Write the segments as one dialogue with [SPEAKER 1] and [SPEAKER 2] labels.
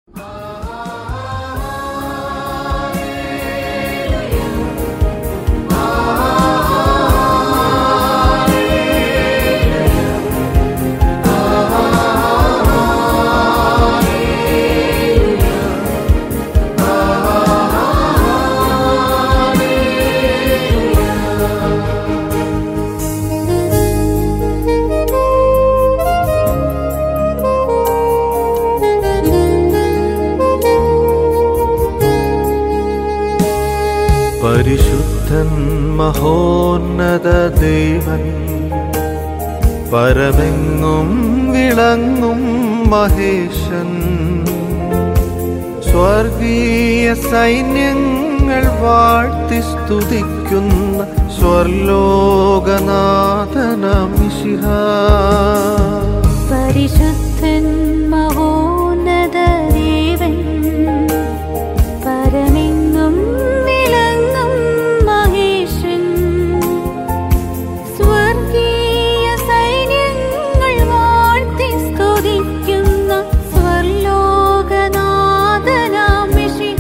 [SPEAKER 1] പരിശുദ്ധൻ മഹോന്നത ദേവൻ പരമെങ്ങും വിളങ്ങും മഹേശൻ സ്വർഗീയ സൈന്യങ്ങൾ വാഴ്ത്തി സ്തുതിക്കുന്ന സ്വർലോകനാഥനമിഷിഹ
[SPEAKER 2] പരിശുദ്ധൻ മഹോന്നത ദേവൻ പരമെങ്ങും വിളങ്ങും മഹേശൻ സ്വർഗീയ സൈന്യങ്ങൾ വാഴ്ത്തി സ്തുതിക്കുന്ന സ്വർലോകനാഥനാം മിശിഹ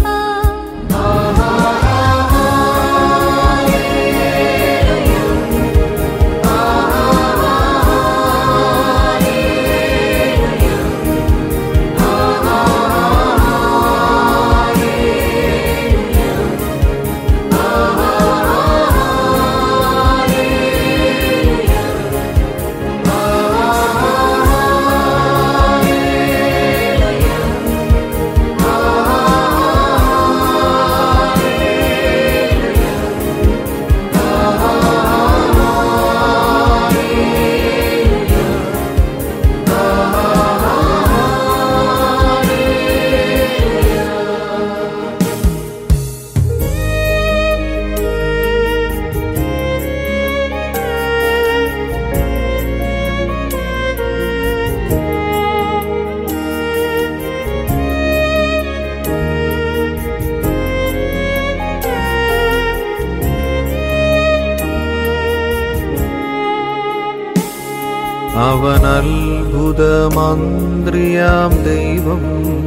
[SPEAKER 1] അവൻ അത്ഭുതമന്ത്രിയാം ദൈവം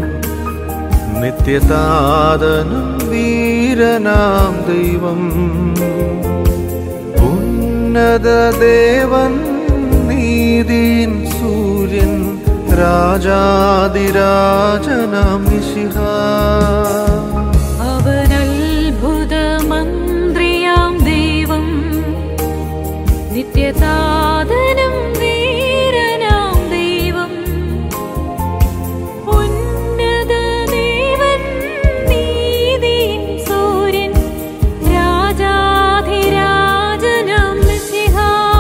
[SPEAKER 1] നിത്യതാതനും വീരനാം ദൈവം ഉന്നത ദേവൻ നീതിൻ സൂര്യൻ രാജാതിരാജനാം നിശിഹ
[SPEAKER 2] അവൻ അത്ഭുതമന്ത്രിയാം ദൈവം നിത്യസാധനം വീരനാം ദൈവം ഉന്നത ദേവൻ നീതിൻ സൂര്യൻ രാജാധിരാജനാം മിശിഹ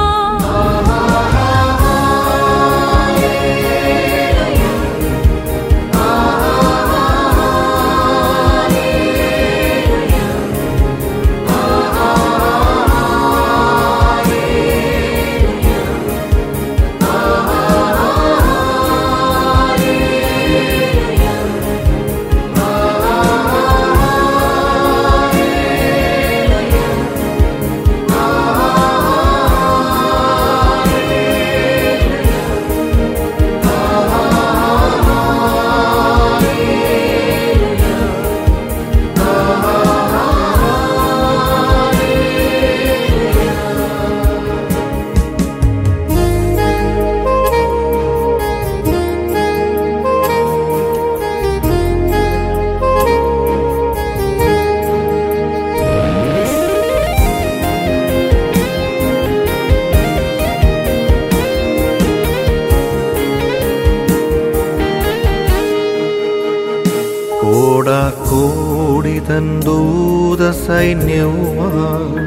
[SPEAKER 1] കോടാക്കോടി തൻ ദൂത സൈന്യവുമായി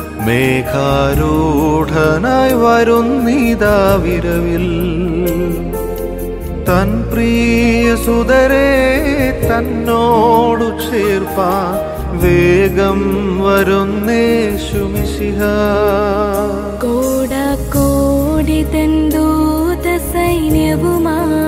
[SPEAKER 1] മേഘാരൂഢനായി വരുന്നിതാ വിരവിൽ തൻ പ്രിയ സുതരെ തന്നോടു ചേർപ്പാൻ വേഗം വരുന്നേശുമിശിഹ
[SPEAKER 2] കോടാക്കോടി തൻ ദൂത സൈന്യവുമായി